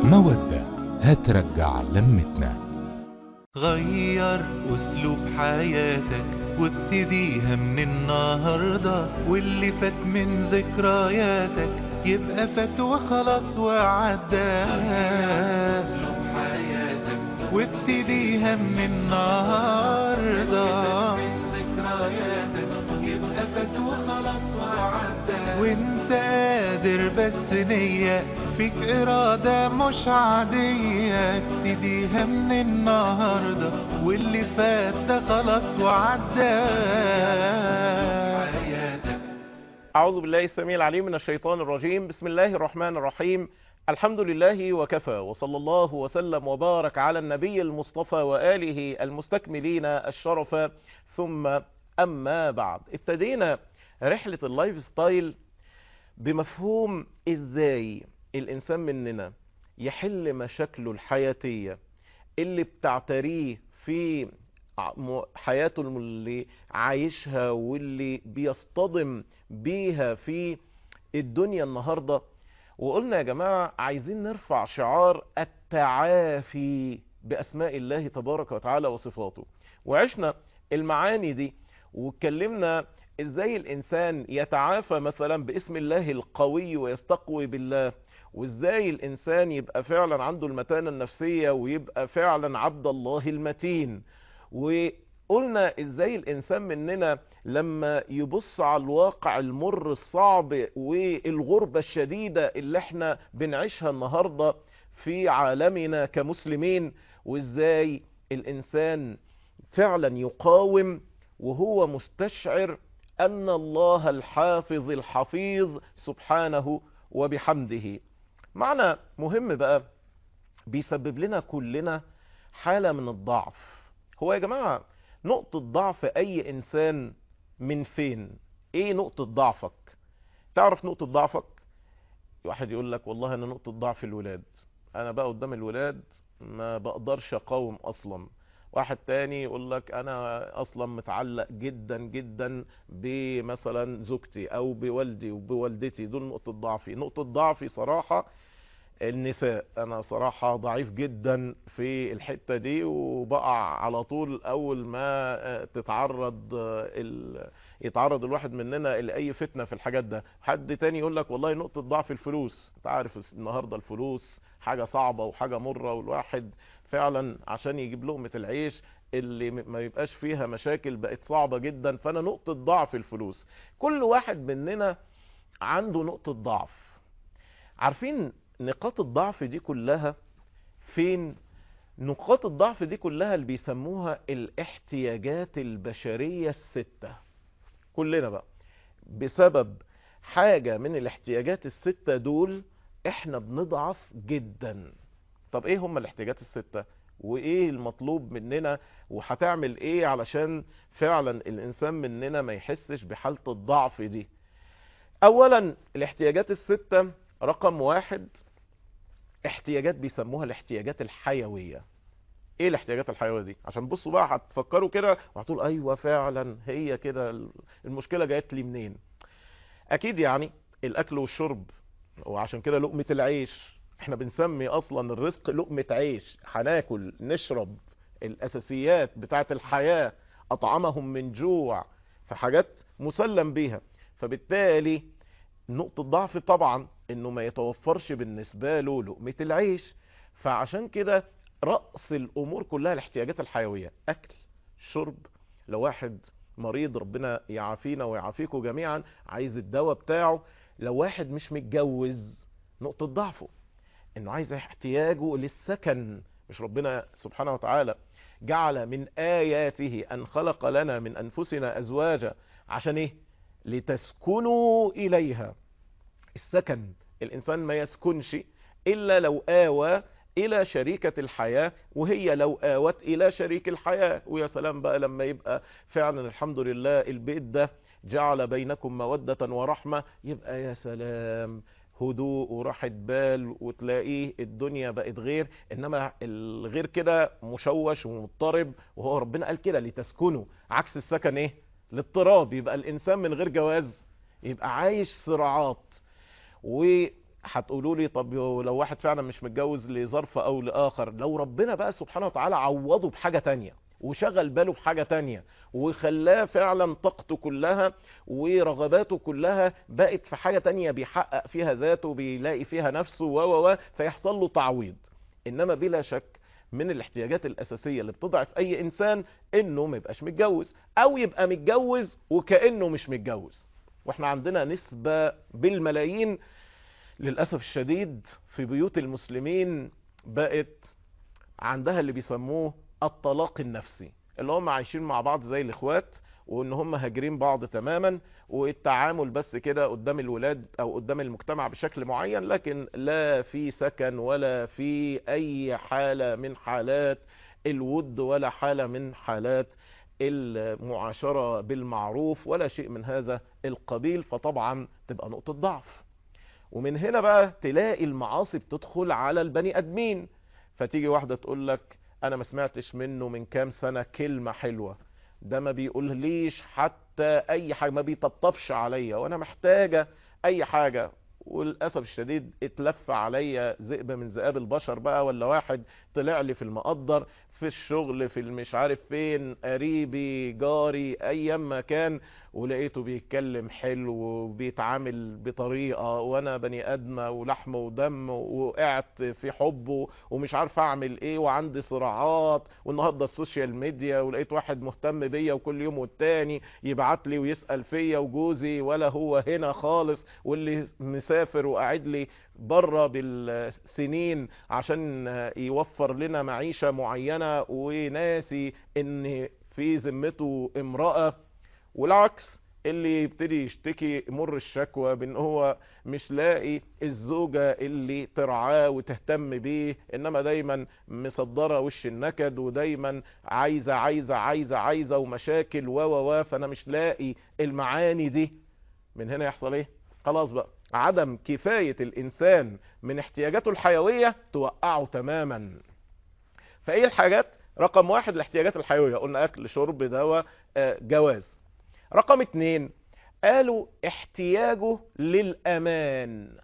مودة هترجع لمتنا غير اسلوب حياتك وابتديها من النهاردة واللي فات من ذكرياتك يبقى فات وخلاص وعدى اسلوب حياتك وابتديها من النهاردة ذكرياتك يبقى فات وخلاص وعدى وانت قادر بس نية فيك إرادة مش عادية ابتديها من النهاردة واللي فات ده خلاص وعدى أعوذ بالله السميع العليم من الشيطان الرجيم بسم الله الرحمن الرحيم الحمد لله وكفى وصلى الله وسلم وبارك على النبي المصطفى وآله المستكملين الشرف ثم أما بعد ابتدينا رحلة اللايف ستايل بمفهوم إزاي الإنسان مننا يحل مشاكله الحياتية اللي بتعتريه في حياته اللي عايشها واللي بيصطدم بيها في الدنيا النهاردة وقلنا يا جماعة عايزين نرفع شعار التعافي بأسماء الله تبارك وتعالى وصفاته وعشنا المعاني دي واتكلمنا ازاي الانسان يتعافى مثلا باسم الله القوي ويستقوي بالله وازاي الانسان يبقى فعلا عنده المتانة النفسية ويبقى فعلا عبد الله المتين وقلنا ازاي الانسان مننا لما يبص على الواقع المر الصعب والغربة الشديدة اللي احنا بنعيشها النهاردة في عالمنا كمسلمين وازاي الانسان فعلا يقاوم وهو مستشعر ان الله الحافظ الحفيظ سبحانه وبحمده معنى مهم بقى بيسبب لنا كلنا حالة من الضعف هو يا جماعة نقطة ضعف اي انسان من فين ايه نقطة ضعفك تعرف نقطة ضعفك واحد يقول لك والله انا نقطة ضعف الولاد انا بقى قدام الولاد ما بقدرش اقاوم اصلا واحد تاني يقول لك انا اصلا متعلق جدا جدا بمثلا زوجتي او بوالدي وبوالدتي دول نقطة ضعفي نقطة ضعفي صراحة النساء انا صراحة ضعيف جدا في الحتة دي وبقع على طول اول ما تتعرض ال... يتعرض الواحد مننا لاي فتنة في الحاجات ده حد تاني يقول لك والله نقطة ضعف الفلوس انت عارف النهاردة الفلوس حاجة صعبة وحاجة مرة والواحد فعلا عشان يجيب لقمة العيش اللي ما يبقاش فيها مشاكل بقت صعبة جدا فانا نقطة ضعف الفلوس كل واحد مننا عنده نقطة ضعف عارفين نقاط الضعف دي كلها فين نقاط الضعف دي كلها اللي بيسموها الاحتياجات البشرية الستة كلنا بقى بسبب حاجة من الاحتياجات الستة دول احنا بنضعف جدا طب ايه هم الاحتياجات الستة وايه المطلوب مننا وهتعمل ايه علشان فعلا الانسان مننا ما يحسش بحالة الضعف دي اولا الاحتياجات الستة رقم واحد احتياجات بيسموها الاحتياجات الحيوية ايه الاحتياجات الحيوية دي عشان بصوا بقى هتفكروا كده وهتقول ايوه فعلا هي كده المشكلة جايت لي منين اكيد يعني الاكل والشرب وعشان كده لقمة العيش احنا بنسمي اصلا الرزق لقمة عيش هناكل نشرب الاساسيات بتاعت الحياة اطعمهم من جوع فحاجات مسلم بيها فبالتالي نقطة ضعف طبعا انه ما يتوفرش بالنسبة له لقمة العيش فعشان كده رأس الامور كلها الاحتياجات الحيوية اكل شرب لو واحد مريض ربنا يعافينا ويعافيكم جميعا عايز الدواء بتاعه لو واحد مش متجوز نقطة ضعفه انه عايز احتياجه للسكن مش ربنا سبحانه وتعالى جعل من آياته أن خلق لنا من أنفسنا أزواجا عشان إيه لتسكنوا إليها السكن الإنسان ما يسكنش إلا لو آوى إلى شريكة الحياة وهي لو آوت إلى شريك الحياة ويا سلام بقى لما يبقى فعلا الحمد لله البيت ده جعل بينكم مودة ورحمة يبقى يا سلام هدوء وراحة بال وتلاقيه الدنيا بقت غير انما الغير كده مشوش ومضطرب وهو ربنا قال كده لتسكنوا عكس السكن ايه الاضطراب يبقى الانسان من غير جواز يبقى عايش صراعات هتقولوا لي طب لو واحد فعلا مش متجوز لظرف او لاخر لو ربنا بقى سبحانه وتعالى عوضه بحاجة تانية وشغل باله بحاجة تانية وخلاه فعلا طاقته كلها ورغباته كلها بقت في حاجة تانية بيحقق فيها ذاته بيلاقي فيها نفسه و و و فيحصل له تعويض انما بلا شك من الاحتياجات الاساسية اللي بتضعف اي انسان انه ما يبقاش متجوز او يبقى متجوز وكأنه مش متجوز واحنا عندنا نسبة بالملايين للأسف الشديد في بيوت المسلمين بقت عندها اللي بيسموه الطلاق النفسي اللي هم عايشين مع بعض زي الاخوات وان هم هاجرين بعض تماما والتعامل بس كده قدام الولاد او قدام المجتمع بشكل معين لكن لا في سكن ولا في اي حالة من حالات الود ولا حالة من حالات المعاشرة بالمعروف ولا شيء من هذا القبيل فطبعا تبقى نقطة ضعف ومن هنا بقى تلاقي المعاصي بتدخل على البني ادمين فتيجي واحدة تقول لك انا ما سمعتش منه من كام سنة كلمة حلوة ده ما بيقوليش حتى اي حاجة ما بيطبطبش عليا وانا محتاجة اي حاجة وللاسف الشديد اتلف عليا ذئب من ذئاب البشر بقى ولا واحد طلع لي في المقدر في الشغل في المش عارف فين قريبي جاري ايام ما كان ولقيته بيتكلم حلو وبيتعامل بطريقة وانا بني ادمة ولحم ودم وقعت في حبه ومش عارف اعمل ايه وعندي صراعات والنهاردة السوشيال ميديا ولقيت واحد مهتم بيا وكل يوم والتاني يبعت لي ويسأل فيا وجوزي ولا هو هنا خالص واللي مسافر وقاعد لي بره بالسنين عشان يوفر لنا معيشة معينة وناسي ان في ذمته امرأة والعكس اللي يبتدي يشتكي مر الشكوى بان هو مش لاقي الزوجة اللي ترعاه وتهتم بيه انما دايما مصدرة وش النكد ودايما عايزة عايزة عايزة عايزة ومشاكل و و و فانا مش لاقي المعاني دي من هنا يحصل ايه خلاص بقى عدم كفاية الانسان من احتياجاته الحيوية توقعه تماما فايه الحاجات رقم واحد الاحتياجات الحيوية قلنا اكل شرب دواء جواز رقم اتنين قالوا احتياجه للامان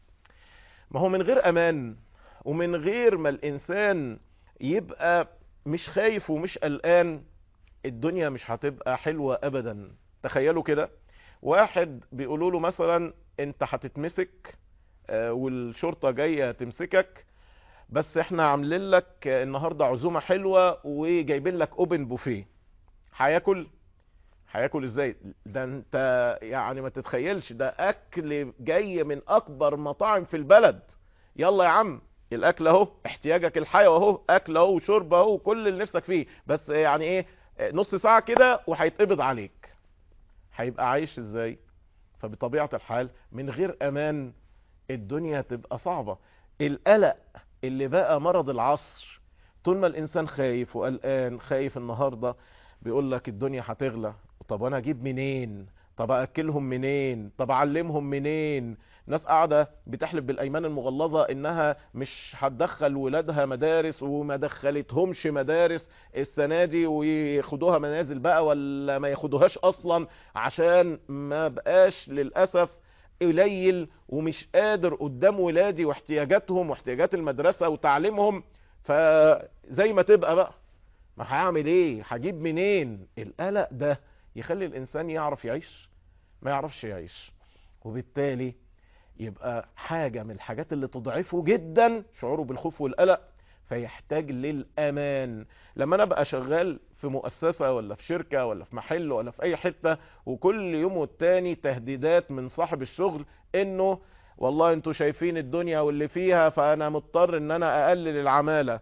ما هو من غير امان ومن غير ما الانسان يبقى مش خايف ومش قلقان الدنيا مش هتبقى حلوة ابدا تخيلوا كده واحد بيقولوا له مثلا انت هتتمسك والشرطة جاية تمسكك بس احنا عاملين لك النهاردة عزومة حلوة وجايبين لك اوبن بوفيه هياكل هياكل ازاي ده انت يعني ما تتخيلش ده اكل جاي من اكبر مطاعم في البلد يلا يا عم الاكل اهو احتياجك الحيوي اهو اكل اهو وشرب اهو كل اللي نفسك فيه بس يعني ايه نص ساعة كده وهيتقبض عليك هيبقى عايش ازاي فبطبيعة الحال من غير امان الدنيا تبقى صعبة القلق اللي بقى مرض العصر طول ما الانسان خايف وقلقان خايف النهاردة بيقول لك الدنيا هتغلى طب وانا اجيب منين طب اكلهم منين طب اعلمهم منين ناس قاعدة بتحلف بالايمان المغلظة انها مش هتدخل ولادها مدارس وما دخلتهمش مدارس السنة دي وياخدوها منازل بقى ولا ما ياخدوهاش اصلا عشان ما بقاش للأسف قليل ومش قادر قدام ولادي واحتياجاتهم واحتياجات المدرسة وتعليمهم فزي ما تبقى بقى ما هعمل ايه هجيب منين القلق ده يخلي الانسان يعرف يعيش ما يعرفش يعيش وبالتالي يبقى حاجة من الحاجات اللي تضعفه جدا شعوره بالخوف والقلق فيحتاج للامان لما انا بقى شغال في مؤسسة ولا في شركة ولا في محل ولا في اي حتة وكل يوم والتاني تهديدات من صاحب الشغل انه والله انتوا شايفين الدنيا واللي فيها فانا مضطر ان انا اقلل العمالة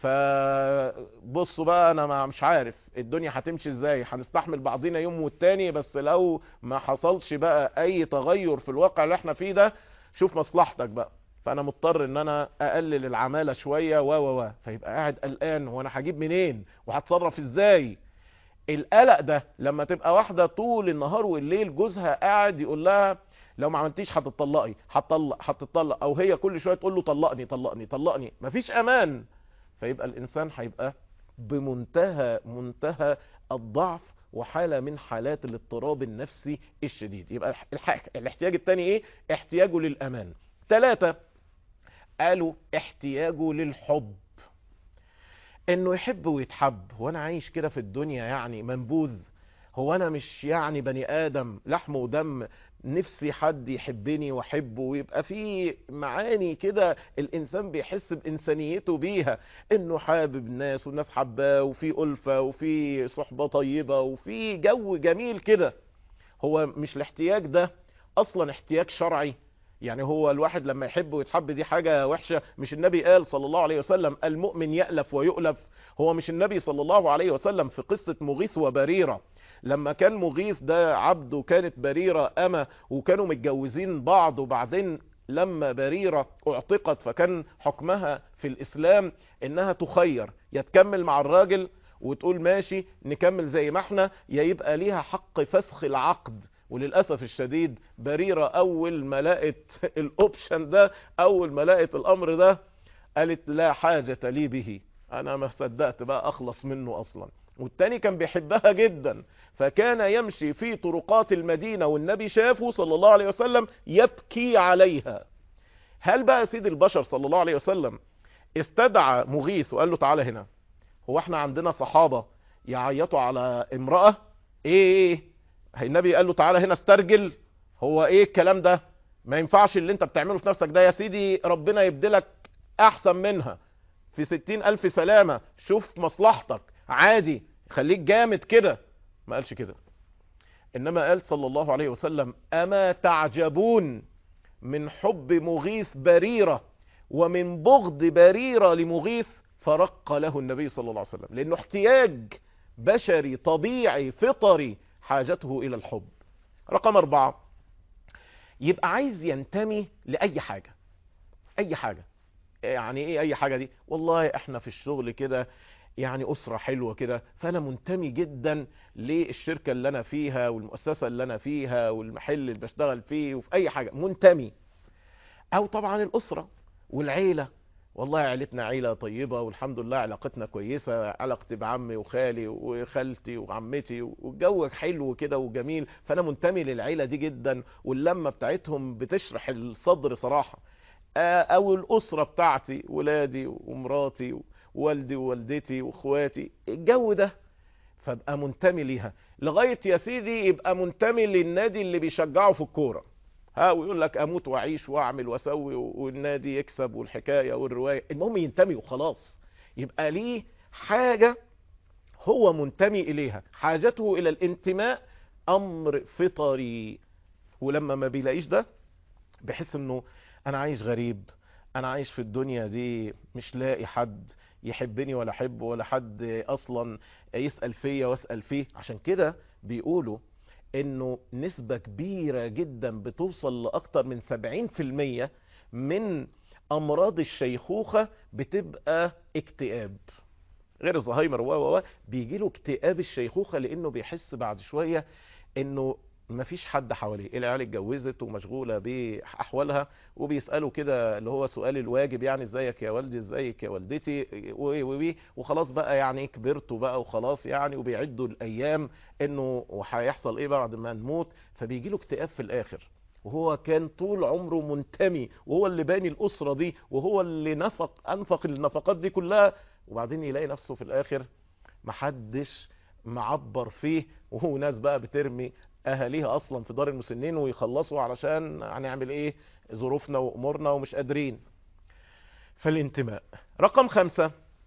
فبصوا بقى انا ما مش عارف الدنيا هتمشي ازاي هنستحمل بعضينا يوم والتاني بس لو ما حصلش بقى اي تغير في الواقع اللي احنا فيه ده شوف مصلحتك بقى فانا مضطر ان انا اقلل العمالة شوية و و و فيبقى قاعد قلقان وانا هجيب منين وهتصرف ازاي القلق ده لما تبقى واحدة طول النهار والليل جوزها قاعد يقول لها لو ما عملتيش هتطلقي هتطلق هتطلق او هي كل شوية تقول له طلقني طلقني طلقني مفيش امان فيبقى الانسان هيبقى بمنتهى منتهى الضعف وحالة من حالات الاضطراب النفسي الشديد يبقى الحاجة الاحتياج التاني ايه احتياجه للامان ثلاثة قالوا احتياجه للحب انه يحب ويتحب وانا عايش كده في الدنيا يعني منبوذ هو انا مش يعني بني ادم لحم ودم نفسي حد يحبني واحبه ويبقى في معاني كده الانسان بيحس بانسانيته بيها انه حابب ناس والناس حباه وفي الفه وفي صحبه طيبه وفي جو جميل كده هو مش الاحتياج ده اصلا احتياج شرعي يعني هو الواحد لما يحب ويتحب دي حاجة وحشة مش النبي قال صلى الله عليه وسلم المؤمن يألف ويؤلف هو مش النبي صلى الله عليه وسلم في قصة مغيث وبريرة لما كان مغيث ده عبد وكانت بريرة أما وكانوا متجوزين بعض وبعدين لما بريرة اعتقت فكان حكمها في الإسلام إنها تخير يتكمل مع الراجل وتقول ماشي نكمل زي ما احنا يا يبقى ليها حق فسخ العقد وللأسف الشديد بريرة أول ما لقت الأوبشن ده أول ما لقت الأمر ده قالت لا حاجة لي به أنا ما صدقت بقى أخلص منه أصلا والتاني كان بيحبها جدا فكان يمشي في طرقات المدينة والنبي شافه صلى الله عليه وسلم يبكي عليها هل بقى سيد البشر صلى الله عليه وسلم استدعى مغيث وقال له تعالى هنا هو احنا عندنا صحابة يعيطوا على امرأة ايه ايه النبي قال له تعالى هنا استرجل هو ايه الكلام ده ما ينفعش اللي انت بتعمله في نفسك ده يا سيدي ربنا يبدلك احسن منها في ستين الف سلامة شوف مصلحتك عادي خليك جامد كده ما قالش كده انما قال صلى الله عليه وسلم اما تعجبون من حب مغيث بريرة ومن بغض بريرة لمغيث فرق له النبي صلى الله عليه وسلم لانه احتياج بشري طبيعي فطري حاجته الى الحب رقم اربعة يبقى عايز ينتمي لاي حاجة اي حاجة يعني ايه اي حاجة دي والله احنا في الشغل كده يعني اسرة حلوة كده فانا منتمي جدا للشركة اللي انا فيها والمؤسسة اللي انا فيها والمحل اللي بشتغل فيه وفي اي حاجة منتمي او طبعا الاسرة والعيلة والله عيلتنا عيلة طيبة والحمد لله علاقتنا كويسة علاقتي بعمي وخالي وخالتي وعمتي والجو حلو كده وجميل فانا منتمي للعيلة دي جدا واللمة بتاعتهم بتشرح الصدر صراحة او الاسرة بتاعتي ولادي ومراتي ووالدي ووالدتي واخواتي الجو ده فابقى منتمي ليها لغاية يا سيدي يبقى منتمي للنادي اللي بيشجعه في الكورة ها ويقول لك اموت واعيش واعمل واسوي والنادي يكسب والحكايه والروايه المهم ينتمي وخلاص يبقى ليه حاجه هو منتمي اليها حاجته الى الانتماء امر فطري ولما ما بيلاقيش ده بيحس انه انا عايش غريب انا عايش في الدنيا دي مش لاقي حد يحبني ولا احبه ولا حد اصلا يسال فيا واسال فيه عشان كده بيقولوا انه نسبة كبيرة جدا بتوصل لاكتر من 70% من امراض الشيخوخة بتبقى اكتئاب غير الزهايمر و و بيجي له اكتئاب الشيخوخة لانه بيحس بعد شوية انه مفيش حد حواليه العيال اتجوزت ومشغولة باحوالها وبيسألوا كده اللي هو سؤال الواجب يعني ازيك يا والدي ازيك يا والدتي وخلاص بقى يعني كبرتوا بقى وخلاص يعني وبيعدوا الايام انه وهيحصل ايه بعد ما نموت فبيجي له اكتئاب في الاخر وهو كان طول عمره منتمي وهو اللي باني الاسرة دي وهو اللي نفق انفق النفقات دي كلها وبعدين يلاقي نفسه في الاخر محدش معبر فيه وهو ناس بقى بترمي اهاليها اصلا في دار المسنين ويخلصوا علشان هنعمل ايه ظروفنا وامورنا ومش قادرين فالانتماء رقم خمسة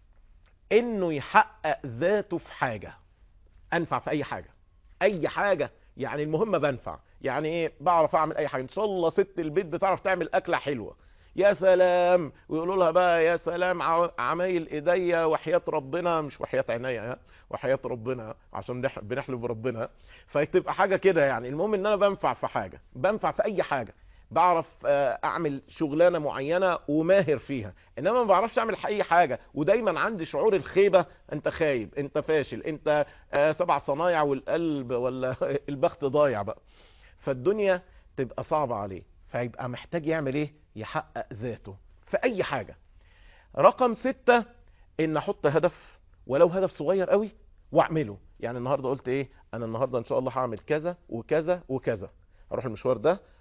انه يحقق ذاته في حاجة انفع في اي حاجة اي حاجة يعني المهم بنفع يعني ايه بعرف اعمل اي حاجة ان شاء الله ست البيت بتعرف تعمل اكلة حلوة يا سلام ويقولوا لها بقى يا سلام عمايل ايديا وحياة ربنا مش وحياة عينيا وحياة ربنا عشان بنحلف بربنا فتبقى حاجة كده يعني المهم ان انا بنفع في حاجة بنفع في اي حاجة بعرف اعمل شغلانة معينة وماهر فيها انما ما بعرفش اعمل اي حاجة ودايما عندي شعور الخيبة انت خايب انت فاشل انت سبع صنايع والقلب ولا البخت ضايع بقى فالدنيا تبقى صعبة عليه فيبقى محتاج يعمل ايه يحقق ذاته في اي حاجة رقم ستة ان احط هدف ولو هدف صغير قوي واعمله يعني النهاردة قلت ايه انا النهاردة ان شاء الله هعمل كذا وكذا وكذا اروح المشوار ده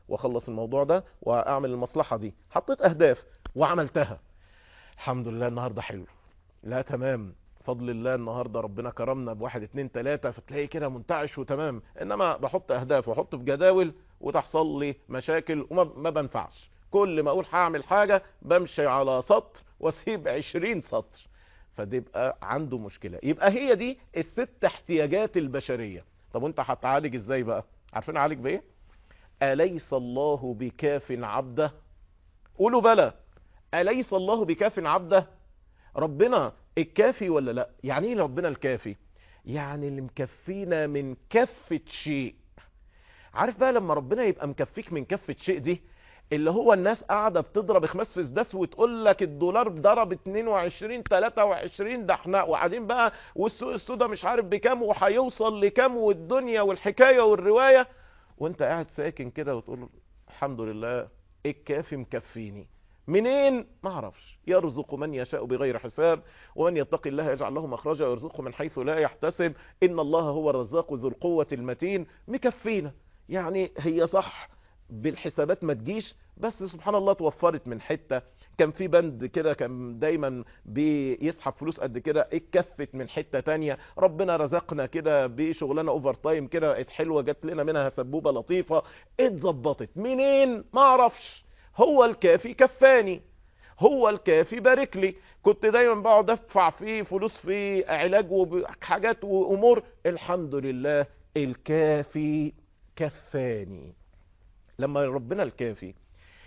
واخلص الموضوع ده واعمل المصلحة دي حطيت اهداف وعملتها الحمد لله النهاردة حلو لا تمام فضل الله النهاردة ربنا كرمنا بواحد اتنين تلاتة فتلاقي كده منتعش وتمام انما بحط اهداف واحط في جداول وتحصل لي مشاكل وما ما بنفعش كل ما اقول هعمل حاجة بمشي على سطر واسيب عشرين سطر فديبقى عنده مشكلة يبقى هي دي الست احتياجات البشرية طب وانت هتعالج ازاي بقى عارفين اعالج بايه أليس الله بكاف عبده قولوا بلى أليس الله بكاف عبده ربنا الكافي ولا لا يعني ايه ربنا الكافي يعني اللي مكفينا من كفة شيء عارف بقى لما ربنا يبقى مكفيك من كفة شيء دي اللي هو الناس قاعدة بتضرب خماس في سداس وتقول لك الدولار ضرب 22 23 ده احنا وقاعدين بقى والسوق السودا مش عارف بكام وهيوصل لكام والدنيا والحكاية والرواية وانت قاعد ساكن كده وتقول الحمد لله الكافي مكفيني منين ما اعرفش يرزق من يشاء بغير حساب ومن يتقي الله يجعل له مخرجا ويرزقه من حيث لا يحتسب ان الله هو الرزاق ذو القوة المتين مكفينا يعني هي صح بالحسابات ما تجيش بس سبحان الله توفرت من حتة كان في بند كده كان دايما بيسحب فلوس قد كده اتكفت من حتة تانية ربنا رزقنا كده بشغلانة اوفر تايم كده بقت حلوة جات لنا منها سبوبة لطيفة اتظبطت منين ما اعرفش هو الكافي كفاني هو الكافي بارك لي كنت دايما بقعد ادفع فيه فلوس في علاج وحاجات وامور الحمد لله الكافي كفاني لما ربنا الكافي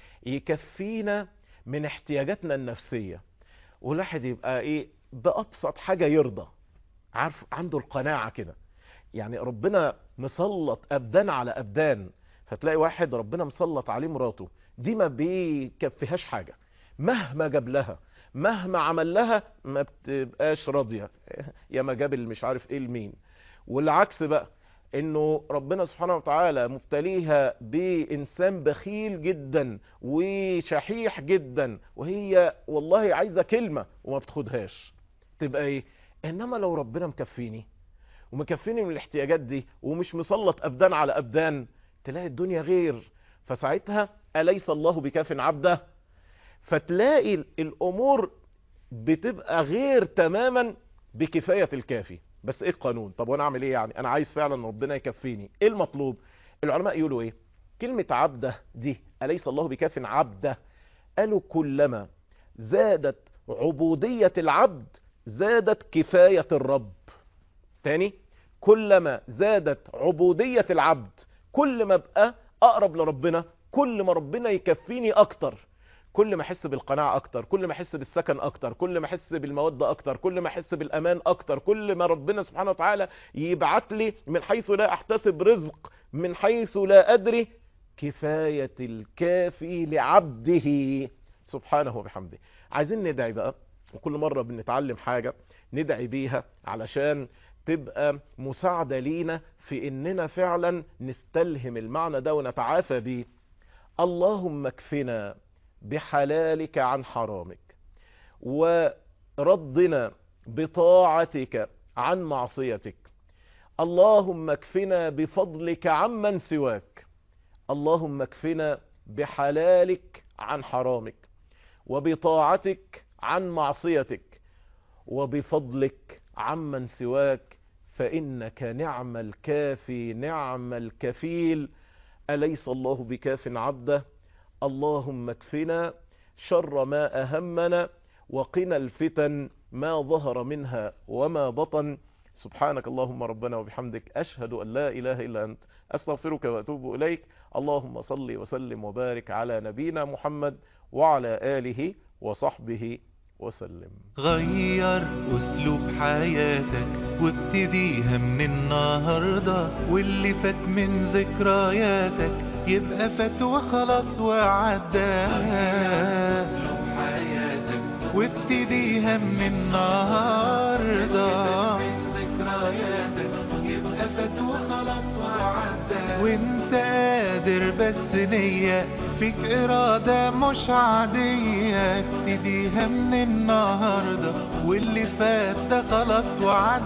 يكفينا من احتياجاتنا النفسية والواحد يبقى ايه بأبسط حاجة يرضى عارف عنده القناعة كده يعني ربنا مسلط أبدان على أبدان فتلاقي واحد ربنا مسلط عليه مراته دي ما بيكفيهاش حاجة مهما جاب لها مهما عمل لها ما بتبقاش راضية يا ما جاب مش عارف ايه لمين والعكس بقى انه ربنا سبحانه وتعالى مبتليها بانسان بخيل جدا وشحيح جدا وهي والله عايزة كلمة وما بتاخدهاش تبقى ايه انما لو ربنا مكفيني ومكفيني من الاحتياجات دي ومش مسلط ابدان على ابدان تلاقي الدنيا غير فساعتها أليس الله بكاف عبده فتلاقي الامور بتبقى غير تماما بكفاية الكافي بس ايه القانون طب وانا اعمل ايه يعني انا عايز فعلا ربنا يكفيني ايه المطلوب العلماء يقولوا ايه كلمة عبده دي أليس الله بكاف عبده قالوا كلما زادت عبودية العبد زادت كفاية الرب تاني كلما زادت عبودية العبد كل ما ابقى اقرب لربنا كل ما ربنا يكفيني اكتر كل ما احس بالقناعة اكتر كل ما احس بالسكن اكتر كل ما احس بالمودة اكتر كل ما احس بالامان اكتر كل ما ربنا سبحانه وتعالى يبعت لي من حيث لا احتسب رزق من حيث لا ادري كفاية الكافي لعبده سبحانه وبحمده عايزين ندعي بقى وكل مرة بنتعلم حاجة ندعي بيها علشان تبقى مساعدة لينا في اننا فعلا نستلهم المعنى ده ونتعافى بيه اللهم اكفنا بحلالك عن حرامك وردنا بطاعتك عن معصيتك اللهم اكفنا بفضلك عمن سواك اللهم اكفنا بحلالك عن حرامك وبطاعتك عن معصيتك وبفضلك عمن سواك فإنك نعم الكافي نعم الكفيل أليس الله بكاف عبده اللهم اكفنا شر ما أهمنا وقنا الفتن ما ظهر منها وما بطن سبحانك اللهم ربنا وبحمدك أشهد أن لا إله إلا أنت أستغفرك وأتوب إليك اللهم صل وسلم وبارك على نبينا محمد وعلى آله وصحبه وسلم غير أسلوب حياتك وابتديها من النهاردة واللي فات من ذكرياتك يبقى فات وخلاص وعدى وابتديها من النهاردة يبقى فات وخلاص وعدى وانت قادر بس نية فيك إرادة مش عادية ابتديها من النهاردة واللي فات ده خلاص وعدى